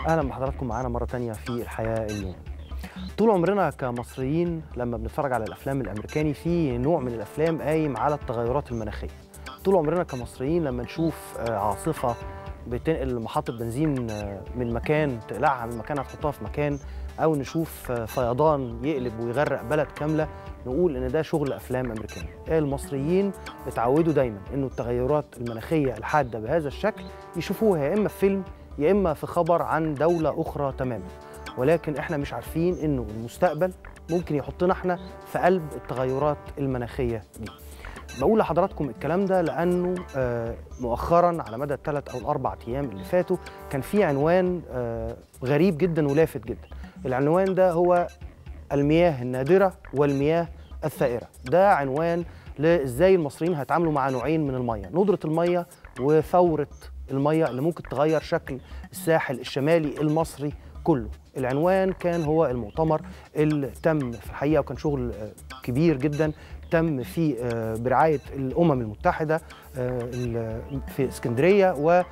اهلا بحضراتكم معانا مره تانية في الحياه اليوم طول عمرنا كمصريين لما بنتفرج على الافلام الامريكاني في نوع من الافلام قايم على التغيرات المناخيه طول عمرنا كمصريين لما نشوف آه، عاصفه بتنقل محطه بنزين آه، من مكان تقلعها من مكان هتحطها في مكان او نشوف آه، فيضان يقلب ويغرق بلد كامله نقول ان ده شغل افلام امريكاني المصريين اتعودوا دايما انه التغيرات المناخيه الحاده بهذا الشكل يشوفوها يا اما في فيلم يا اما في خبر عن دوله اخرى تماما ولكن احنا مش عارفين انه المستقبل ممكن يحطنا احنا في قلب التغيرات المناخيه دي بقول لحضراتكم الكلام ده لانه آه، مؤخرا على مدى الثلاث او الاربع ايام اللي فاتوا كان في عنوان آه، غريب جدا ولافت جدا العنوان ده هو المياه النادره والمياه الثائره ده عنوان لازاي المصريين هيتعاملوا مع نوعين من الميه ندره الميه وثوره الميه اللي ممكن تغير شكل الساحل الشمالي المصري كله العنوان كان هو المؤتمر اللي تم في الحقيقه وكان شغل آه، كبير جدا تم في آه، برعايه الامم المتحده آه، ال- في اسكندريه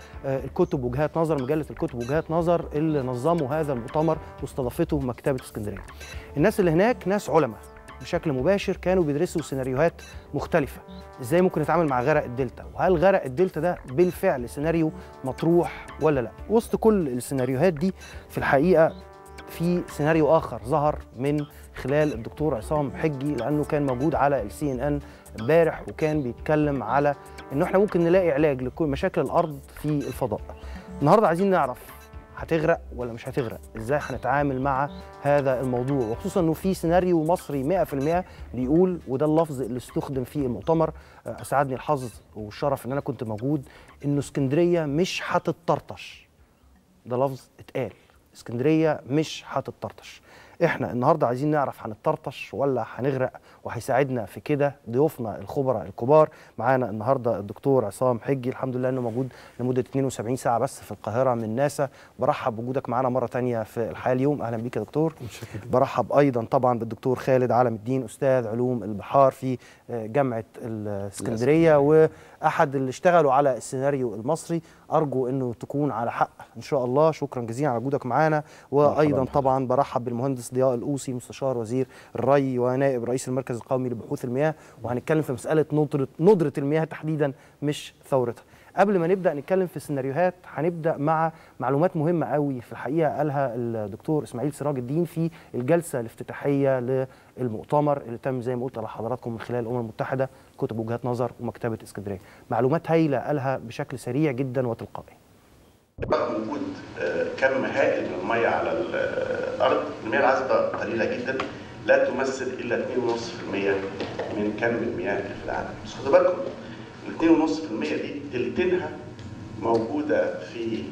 والكتب وجهات نظر مجله الكتب وجهات نظر اللي نظموا هذا المؤتمر واستضافته مكتبه اسكندريه. الناس اللي هناك ناس علماء بشكل مباشر كانوا بيدرسوا سيناريوهات مختلفه ازاي ممكن نتعامل مع غرق الدلتا وهل غرق الدلتا ده بالفعل سيناريو مطروح ولا لا وسط كل السيناريوهات دي في الحقيقه في سيناريو اخر ظهر من خلال الدكتور عصام حجي لانه كان موجود على السي ان ان امبارح وكان بيتكلم على انه احنا ممكن نلاقي علاج لكل مشاكل الارض في الفضاء النهارده عايزين نعرف هتغرق ولا مش هتغرق ازاي هنتعامل مع هذا الموضوع وخصوصا انه في سيناريو مصري 100% بيقول وده اللفظ اللي استخدم في المؤتمر آه، اسعدني الحظ والشرف ان انا كنت موجود انه اسكندريه مش هتتطرطش ده لفظ اتقال اسكندريه مش هتتطرطش احنا النهارده عايزين نعرف هنتطرطش ولا هنغرق وهيساعدنا في كده ضيوفنا الخبراء الكبار معانا النهارده الدكتور عصام حجي الحمد لله انه موجود لمده 72 ساعه بس في القاهره من ناسا برحب بوجودك معانا مره تانية في الحياه اليوم اهلا بيك يا دكتور برحب ايضا طبعا بالدكتور خالد علم الدين استاذ علوم البحار في آه، جامعه الاسكندريه واحد اللي اشتغلوا على السيناريو المصري ارجو انه تكون على حق ان شاء الله شكرا جزيلا على وجودك معانا وايضا طبعا برحب بالمهندس ضياء الاوسي مستشار وزير الري ونائب رئيس المركز القومي لبحوث المياه وهنتكلم في مساله ندره ندره المياه تحديدا مش ثورتها قبل ما نبدا نتكلم في السيناريوهات هنبدا مع معلومات مهمه قوي في الحقيقه قالها الدكتور اسماعيل سراج الدين في الجلسه الافتتاحيه للمؤتمر اللي تم زي ما قلت لحضراتكم من خلال الامم المتحده كتب وجهات نظر ومكتبه اسكندريه معلومات هايله قالها بشكل سريع جدا وتلقائي رغم وجود آه، كم هائل من الميه على ال- آه، الارض المياه العذبه قليله جدا لا تمثل الا 2.5% من كم المياه اللي في العالم بس خدوا بالكم ال 2.5% دي تلتينها موجوده في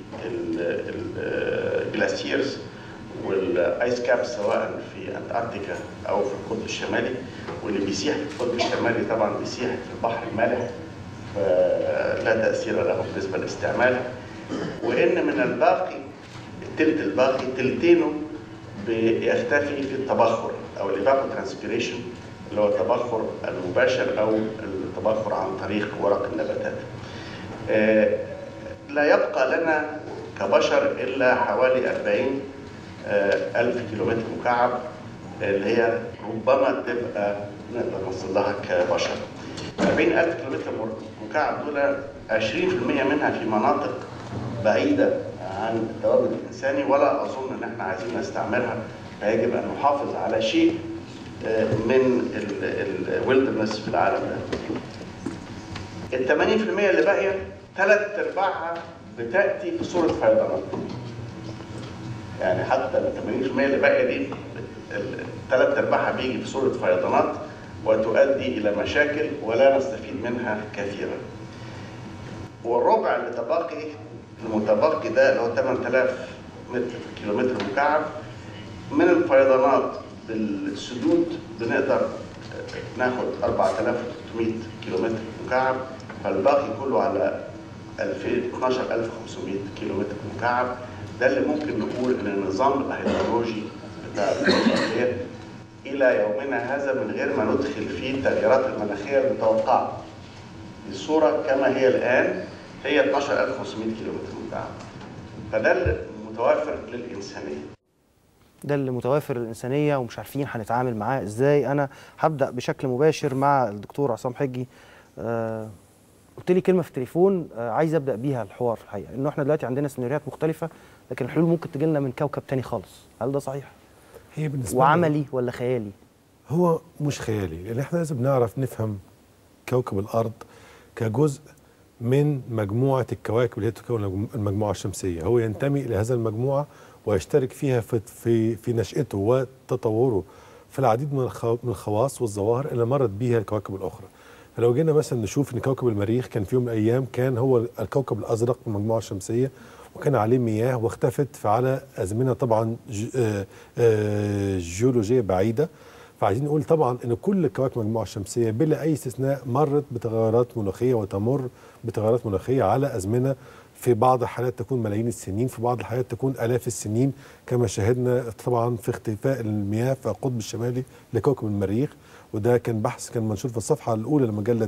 الجلاسيرز والايس كاب سواء في انتاركتيكا او في القطب الشمالي واللي بيسيح في القطب الشمالي طبعا بيسيح في البحر المالح فلا تاثير له بالنسبه لاستعمالها وان من الباقي التلت الباقي تلتينه بيختفي في التبخر او الايفابو ترانسبيريشن اللي هو التبخر المباشر او التبخر عن طريق ورق النباتات. آه، لا يبقى لنا كبشر الا حوالي 40 آه، ألف كيلومتر مكعب اللي هي ربما تبقى نقدر نوصل لها كبشر. 40 ألف كيلومتر مكعب دول 20% منها في مناطق بعيدة عن التواجد الإنساني ولا أظن إن إحنا عايزين نستعمرها فيجب أن نحافظ على شيء آه، من الويلدرنس في العالم ده. ال 80% اللي باقية ثلاث أرباعها بتأتي في صورة فيضانات. يعني حتى ال 80% اللي باقية دي ثلاث أرباعها بيجي في صورة فيضانات وتؤدي إلى مشاكل ولا نستفيد منها كثيرا. والربع اللي تبقي المتبقي ده اللي هو 8000 متر كيلومتر مكعب من الفيضانات بالسدود بنقدر ناخد 4300 كيلومتر مكعب فالباقي كله على 2000 12500 كيلومتر مكعب ده اللي ممكن نقول ان النظام الهيدرولوجي بتاع البحر الى يومنا هذا من غير ما ندخل فيه التغييرات المناخيه المتوقعه. الصوره كما هي الان هي 12500 كيلومتر مكعب. فده متوافر للإنسانية ده اللي متوافر للإنسانية ومش عارفين هنتعامل معاه إزاي أنا هبدأ بشكل مباشر مع الدكتور عصام حجي آه قلت لي كلمة في التليفون آه عايز أبدأ بيها الحوار في الحقيقة إنه إحنا دلوقتي عندنا سيناريوهات مختلفة لكن الحلول ممكن تجي لنا من كوكب تاني خالص هل ده صحيح؟ هي بالنسبه لنا- وعملي ولا خيالي؟ هو مش خيالي لان احنا لازم نعرف نفهم كوكب الارض كجزء من مجموعه الكواكب اللي هي تكون المجموعه الشمسيه هو ينتمي الى هذا المجموعه ويشترك فيها في في في نشاته وتطوره في العديد من الخ- من الخواص والظواهر اللي مرت بها الكواكب الاخرى فلو جينا مثلا نشوف ان كوكب المريخ كان في يوم من الايام كان هو الكوكب الازرق من المجموعه الشمسيه وكان عليه مياه واختفت على ازمنه طبعا ج- آه، آه، جيولوجيه بعيده فعايزين نقول طبعا ان كل كواكب المجموعه الشمسيه بلا اي استثناء مرت بتغيرات مناخيه وتمر بتغيرات مناخيه على ازمنه في بعض الحالات تكون ملايين السنين في بعض الحالات تكون الاف السنين كما شاهدنا طبعا في اختفاء المياه في القطب الشمالي لكوكب المريخ وده كان بحث كان منشور في الصفحه الاولى لمجله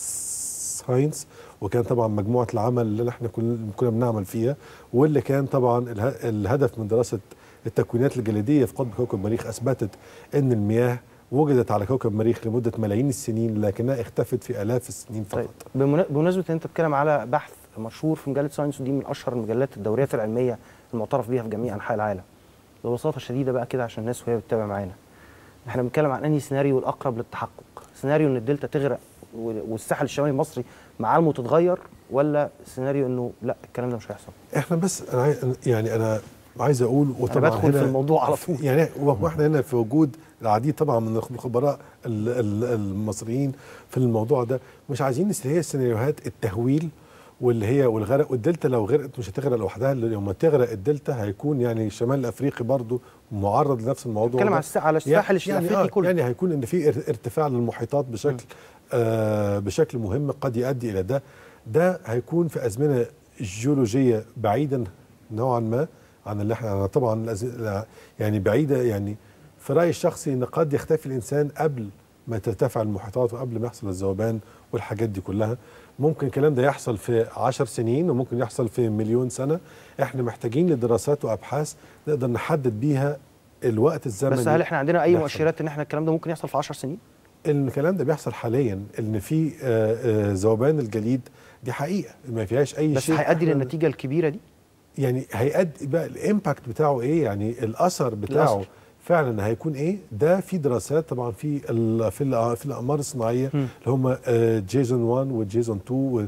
ساينس وكان طبعا مجموعه العمل اللي احنا كل- كنا بنعمل فيها واللي كان طبعا اله- الهدف من دراسه التكوينات الجليديه في قطب كوكب المريخ اثبتت ان المياه وجدت على كوكب المريخ لمده ملايين السنين لكنها اختفت في الاف السنين فقط طيب بمنا- بمناسبة إن أنت بتتكلم على بحث مشهور في مجلة ساينس ودي من أشهر المجلات الدوريات العلمية المعترف بيها في جميع أنحاء العالم ببساطة شديدة بقى كده عشان الناس وهي بتتابع معانا احنا بنتكلم عن انهي سيناريو الاقرب للتحقق سيناريو ان الدلتا تغرق و- والساحل الشمالي المصري معالمه تتغير ولا سيناريو انه لا الكلام ده مش هيحصل احنا بس انا عايز يعني انا عايز اقول وطبعا بدخل في هنا- الموضوع على طول. يعني واحنا هنا في وجود العديد طبعا من الخبراء ال- ال- المصريين في الموضوع ده مش عايزين نس- هي سيناريوهات التهويل واللي هي والغرق والدلتا لو غرقت مش هتغرق لوحدها لما تغرق الدلتا هيكون يعني الشمال الافريقي برضو معرض لنفس الموضوع بتكلم ده. على الس- على الساحل يعني الافريقي آه كله يعني هيكون ان في ار- ارتفاع للمحيطات بشكل آه بشكل مهم قد يؤدي الى ده ده هيكون في ازمنه جيولوجيه بعيدا نوعا ما عن اللي احنا أنا طبعا الأز- لا- يعني بعيده يعني في رايي الشخصي ان قد يختفي الانسان قبل ما ترتفع المحيطات وقبل ما يحصل الذوبان والحاجات دي كلها ممكن الكلام ده يحصل في عشر سنين وممكن يحصل في مليون سنه احنا محتاجين لدراسات وابحاث نقدر نحدد بيها الوقت الزمني بس هل احنا عندنا اي يحصل. مؤشرات ان احنا الكلام ده ممكن يحصل في 10 سنين الكلام ده بيحصل حاليا ان في آه، آه، ذوبان الجليد دي حقيقه ما فيهاش اي بس شيء هيؤدي إحنا- للنتيجه الكبيره دي يعني هيأدي بقى الامباكت بتاعه ايه يعني الاثر بتاعه الأثر. الأثر. فعلا هيكون ايه ده في دراسات طبعا في ال في ال في الاقمار الصناعيه مم. اللي هم جيزون 1 وجيزون 2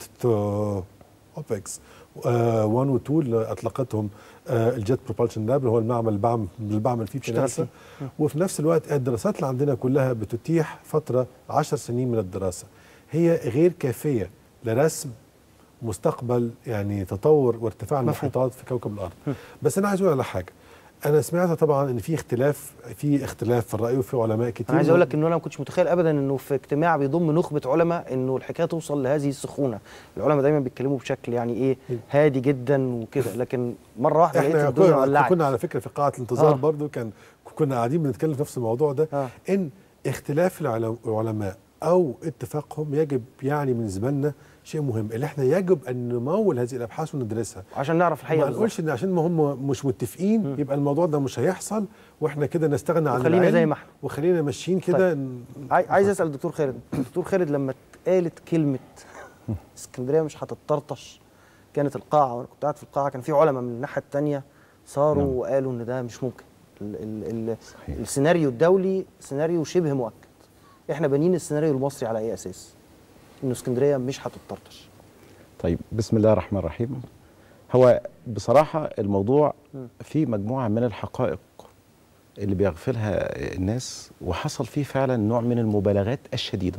وتوبكس 1 و 2 اللي اطلقتهم آه، الجيت بروبالشن لاب اللي هو المعمل اللي بعمل اللي بعمل فيه في اشتغل ناسا فيه. وفي نفس الوقت الدراسات اللي عندنا كلها بتتيح فتره 10 سنين من الدراسه هي غير كافيه لرسم مستقبل يعني تطور وارتفاع مفهوم. المحيطات في كوكب الارض بس انا عايز اقول على حاجه انا سمعت طبعا ان في اختلاف في اختلاف في الراي وفي علماء كتير انا عايز اقول لك انه انا ما كنتش متخيل ابدا انه في اجتماع بيضم نخبه علماء انه الحكايه توصل لهذه السخونه العلماء دايما بيتكلموا بشكل يعني ايه هادي جدا وكده لكن مره واحده لقيت احنا الدنيا كنا, ولعت كنا على فكره في قاعه الانتظار آه. آه. برضو كان كنا قاعدين بنتكلم في نفس الموضوع ده آه. آه. ان اختلاف العلم- العلماء او اتفاقهم يجب يعني بالنسبه لنا شيء مهم اللي احنا يجب ان نمول هذه الابحاث وندرسها عشان نعرف الحقيقه ما بالظبط. نقولش ان عشان ما هم مش متفقين يبقى الموضوع ده مش هيحصل واحنا كده نستغنى عن وخلينا العلم زي ما احنا. وخلينا ماشيين كده طيب. عاي- عايز اسال الدكتور خالد الدكتور خالد لما اتقالت كلمه اسكندريه مش هتطرطش كانت القاعه وانا كنت قاعد في القاعه كان في علماء من الناحيه الثانيه صاروا نعم. وقالوا ان ده مش ممكن ال ال ال صحيح. السيناريو الدولي سيناريو شبه مؤكد احنا بانيين السيناريو المصري على اي اساس انه اسكندريه مش هتطرطش طيب بسم الله الرحمن الرحيم هو بصراحة الموضوع فيه مجموعة من الحقائق اللي بيغفلها الناس وحصل فيه فعلا نوع من المبالغات الشديدة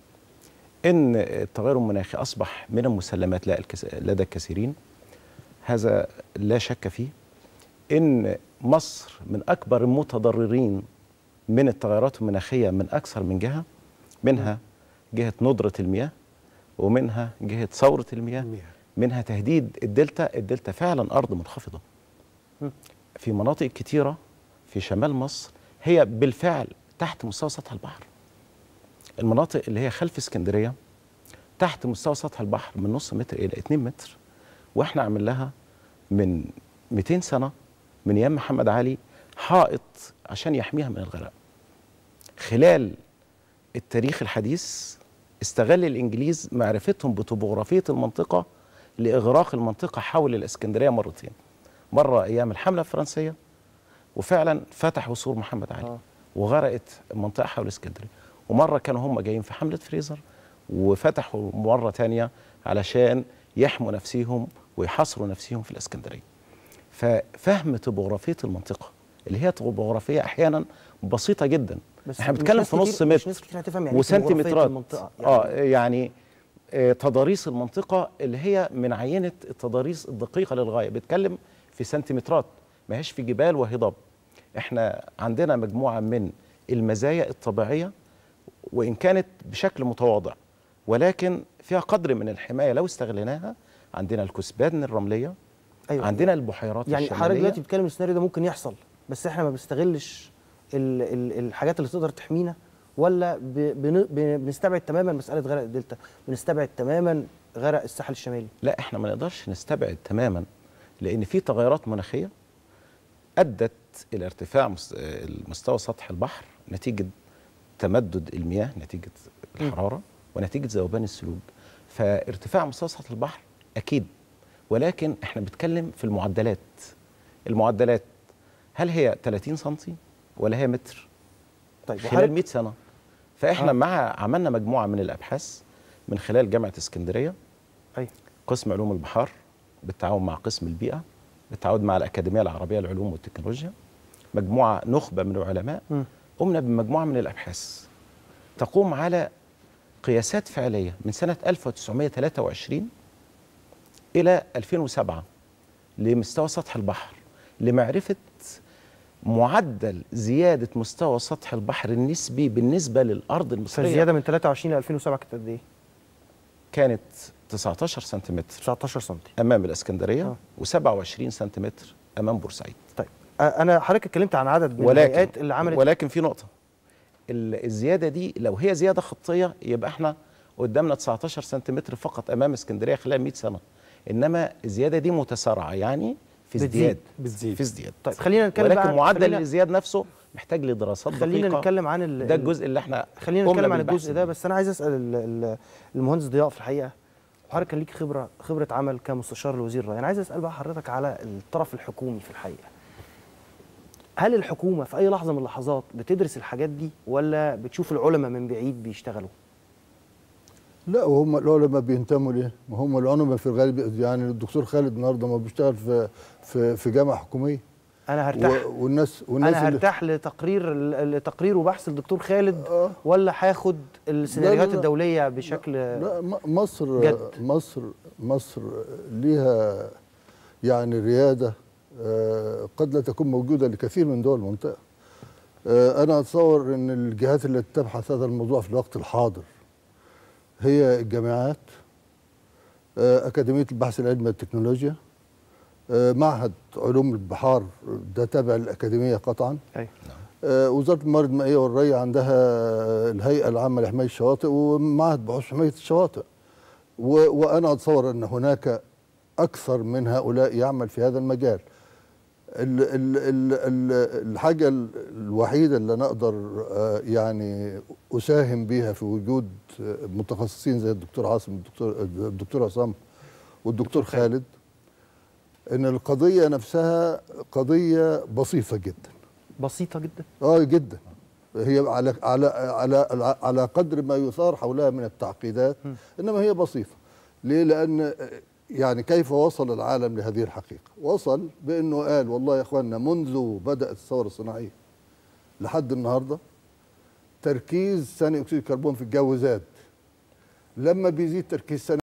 إن التغير المناخي أصبح من المسلمات لا الكس- لدى الكثيرين هذا لا شك فيه إن مصر من أكبر المتضررين من التغيرات المناخية من أكثر من جهة منها جهة ندرة المياه ومنها جهة ثورة المياه المياه. منها تهديد الدلتا الدلتا فعلا أرض منخفضة في مناطق كتيرة في شمال مصر هي بالفعل تحت مستوى سطح البحر المناطق اللي هي خلف اسكندرية تحت مستوى سطح البحر من نص متر إلى 2 متر واحنا عامل لها من 200 سنه من ايام محمد علي حائط عشان يحميها من الغرق خلال التاريخ الحديث استغل الانجليز معرفتهم بطبوغرافيه المنطقه لاغراق المنطقه حول الاسكندريه مرتين مره ايام الحمله الفرنسيه وفعلا فتحوا سور محمد علي آه. وغرقت المنطقه حول اسكندريه ومره كانوا هم جايين في حمله فريزر وفتحوا مره تانية علشان يحموا نفسيهم ويحاصروا نفسيهم في الاسكندريه ففهم طبوغرافيه المنطقه اللي هي طبوغرافيه احيانا بسيطه جدا احنا مش بنتكلم ناس في نص كتير- مش متر ناس كتير هتفهم يعني إيه طبوغرافية وسنتيمترات المنطقة. اه يعني آه، تضاريس المنطقه اللي هي من عينه التضاريس الدقيقه للغايه بيتكلم في سنتيمترات ما هيش في جبال وهضاب احنا عندنا مجموعه من المزايا الطبيعيه وان كانت بشكل متواضع ولكن فيها قدر من الحمايه لو استغليناها عندنا الكثبان الرمليه أيوة. عندنا البحيرات يعني حضرتك الشمالية. دلوقتي بتتكلم السيناريو ده ممكن يحصل بس احنا ما بنستغلش ال ال الحاجات اللي تقدر تحمينا ولا ب بن ب- بنستبعد تماما مساله غرق الدلتا بنستبعد تماما غرق الساحل الشمالي لا احنا ما نقدرش نستبعد تماما لان في تغيرات مناخيه ادت الى ارتفاع مس- آه، مستوى سطح البحر نتيجه تمدد المياه نتيجه الحراره ونتيجه ذوبان الثلوج فارتفاع مستوى سطح البحر اكيد ولكن احنا بنتكلم في المعدلات المعدلات هل هي 30 سم ولا هي متر طيب خلال وحضرتك 100 سنه فاحنا آه. مع عملنا مجموعه من الابحاث من خلال جامعه اسكندريه أيوة. قسم علوم البحار بالتعاون مع قسم البيئه بالتعاون مع الاكاديميه العربيه للعلوم والتكنولوجيا مجموعه نخبه من العلماء مم. قمنا بمجموعه من الابحاث تقوم على قياسات فعليه من سنه 1923 الى 2007 لمستوى سطح البحر لمعرفه معدل زياده مستوى سطح البحر النسبي بالنسبه للارض المصريه فالزياده من 23 ل 2007 كانت قد ايه؟ كانت 19 سنتيمتر 19 سم امام الاسكندريه آه. و27 سنتيمتر امام بورسعيد طيب آه، انا حضرتك اتكلمت عن عدد من ولكن الهيئات اللي عملت ولكن في نقطه ال- الزياده دي لو هي زياده خطيه يبقى احنا قدامنا 19 سنتيمتر فقط امام اسكندريه خلال 100 سنه انما الزياده دي متسارعه يعني في بتزيد. ازدياد بتزيد. في ازدياد طيب خلينا نتكلم بقى ولكن عن- معدل خلينا- الازدياد نفسه محتاج لدراسات خلينا دقيقه نتكلم عن ال- ده ال- الجزء اللي احنا خلينا قمنا نتكلم عن بالبحث الجزء ده بس انا عايز اسال ال- ال- المهندس ضياء في الحقيقه حضرتك كان ليك خبره خبره عمل كمستشار لوزير الري انا عايز اسال بقى حضرتك على الطرف الحكومي في الحقيقه هل الحكومه في اي لحظه من اللحظات بتدرس الحاجات دي ولا بتشوف العلماء من بعيد بيشتغلوا لا وهم العلماء بينتموا ليه؟ ما هم العلماء في الغالب يعني الدكتور خالد النهارده ما بيشتغل في في في جامعه حكوميه انا هرتاح و- والناس والناس انا اللي- هرتاح لتقرير لتقرير وبحث الدكتور خالد آه. ولا هاخد السيناريوهات لا. الدوليه بشكل لا م- مصر جد. مصر مصر ليها يعني رياده آه، قد لا تكون موجوده لكثير من دول المنطقه آه، انا اتصور ان الجهات التي تبحث هذا الموضوع في الوقت الحاضر هي الجامعات آه، اكاديميه البحث العلمي والتكنولوجيا آه، معهد علوم البحار ده تابع للاكاديميه قطعا ايوه آه، وزاره الموارد المائيه والري عندها الهيئه العامه لحمايه الشواطئ ومعهد بحوث حمايه الشواطئ و- وانا اتصور ان هناك اكثر من هؤلاء يعمل في هذا المجال ال ال ال ال الحاجه ال- الوحيده اللي انا اقدر آه، يعني اساهم بها في وجود آه، متخصصين زي الدكتور عاصم الدكتور الدكتور عصام والدكتور خالد ان القضيه نفسها قضيه بسيطه جدا بسيطه جدا اه جدا هي على على على على قدر ما يثار حولها من التعقيدات انما هي بسيطه ليه لان يعني كيف وصل العالم لهذه الحقيقه وصل بانه قال والله يا اخواننا منذ بدات الثوره الصناعيه لحد النهارده تركيز ثاني اكسيد الكربون في الجو زاد لما بيزيد تركيز ثاني